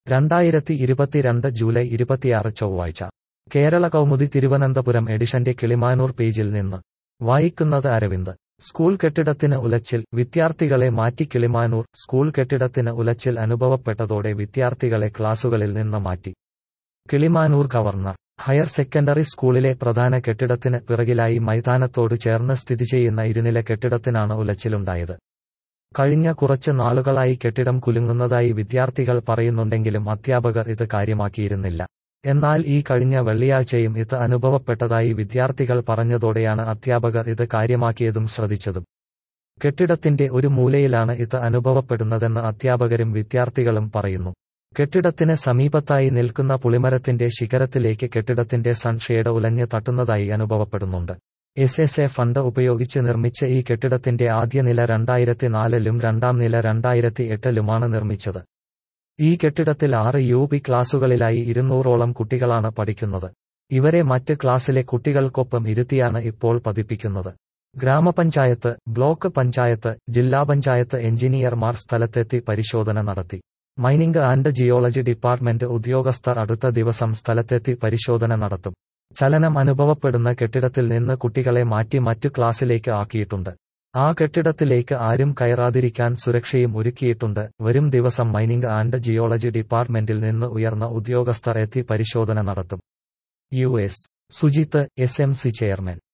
രണ്ടായിരത്തി ഇരുപത്തിരണ്ട് ജൂലൈ ഇരുപത്തിയാറ് ചൊവ്വാഴ്ച കേരള കൗമുദി തിരുവനന്തപുരം എഡിഷന്റെ കിളിമാനൂർ പേജിൽ നിന്ന് വായിക്കുന്നത് അരവിന്ദ് സ്കൂൾ കെട്ടിടത്തിന് ഉലച്ചിൽ വിദ്യാർത്ഥികളെ മാറ്റി കിളിമാനൂർ സ്കൂൾ കെട്ടിടത്തിന് ഉലച്ചിൽ അനുഭവപ്പെട്ടതോടെ വിദ്യാർത്ഥികളെ ക്ലാസുകളിൽ നിന്ന് മാറ്റി കിളിമാനൂർ ഗവർണർ ഹയർ സെക്കൻഡറി സ്കൂളിലെ പ്രധാന കെട്ടിടത്തിന് പിറകിലായി മൈതാനത്തോട് ചേർന്ന് സ്ഥിതി ചെയ്യുന്ന ഇരുനില കെട്ടിടത്തിനാണ് ഉലച്ചിലുണ്ടായത് കഴിഞ്ഞ കുറച്ച് നാളുകളായി കെട്ടിടം കുലുങ്ങുന്നതായി വിദ്യാർത്ഥികൾ പറയുന്നുണ്ടെങ്കിലും അധ്യാപകർ ഇത് കാര്യമാക്കിയിരുന്നില്ല എന്നാൽ ഈ കഴിഞ്ഞ വെള്ളിയാഴ്ചയും ഇത് അനുഭവപ്പെട്ടതായി വിദ്യാർത്ഥികൾ പറഞ്ഞതോടെയാണ് അധ്യാപകർ ഇത് കാര്യമാക്കിയതും ശ്രദ്ധിച്ചതും കെട്ടിടത്തിന്റെ ഒരു മൂലയിലാണ് ഇത് അനുഭവപ്പെടുന്നതെന്ന് അധ്യാപകരും വിദ്യാർത്ഥികളും പറയുന്നു കെട്ടിടത്തിന് സമീപത്തായി നിൽക്കുന്ന പുളിമരത്തിന്റെ ശിഖരത്തിലേക്ക് കെട്ടിടത്തിന്റെ സൺഷേഡ് ഉലഞ്ഞ് തട്ടുന്നതായി അനുഭവപ്പെടുന്നുണ്ട് എസ് എസ് എ ഫണ്ട് ഉപയോഗിച്ച് നിർമ്മിച്ച ഈ കെട്ടിടത്തിന്റെ ആദ്യ നില രണ്ടായിരത്തി നാലിലും രണ്ടാം നില രണ്ടായിരത്തി എട്ടിലുമാണ് നിർമ്മിച്ചത് ഈ കെട്ടിടത്തിൽ ആറ് യു പി ക്ലാസുകളിലായി ഇരുന്നൂറോളം കുട്ടികളാണ് പഠിക്കുന്നത് ഇവരെ മറ്റ് ക്ലാസ്സിലെ കുട്ടികൾക്കൊപ്പം ഇരുത്തിയാണ് ഇപ്പോൾ പതിപ്പിക്കുന്നത് ഗ്രാമപഞ്ചായത്ത് ബ്ലോക്ക് പഞ്ചായത്ത് ജില്ലാ പഞ്ചായത്ത് എഞ്ചിനീയർമാർ സ്ഥലത്തെത്തി പരിശോധന നടത്തി മൈനിംഗ് ആൻഡ് ജിയോളജി ഡിപ്പാർട്ട്മെന്റ് ഉദ്യോഗസ്ഥർ അടുത്ത ദിവസം സ്ഥലത്തെത്തി പരിശോധന നടത്തും ചലനം അനുഭവപ്പെടുന്ന കെട്ടിടത്തിൽ നിന്ന് കുട്ടികളെ മാറ്റി മറ്റു ക്ലാസ്സിലേക്ക് ആക്കിയിട്ടുണ്ട് ആ കെട്ടിടത്തിലേക്ക് ആരും കയറാതിരിക്കാൻ സുരക്ഷയും ഒരുക്കിയിട്ടുണ്ട് വരും ദിവസം മൈനിംഗ് ആൻഡ് ജിയോളജി ഡിപ്പാർട്ട്മെന്റിൽ നിന്ന് ഉയർന്ന ഉദ്യോഗസ്ഥർ എത്തി പരിശോധന നടത്തും U S Sujith S M C chairman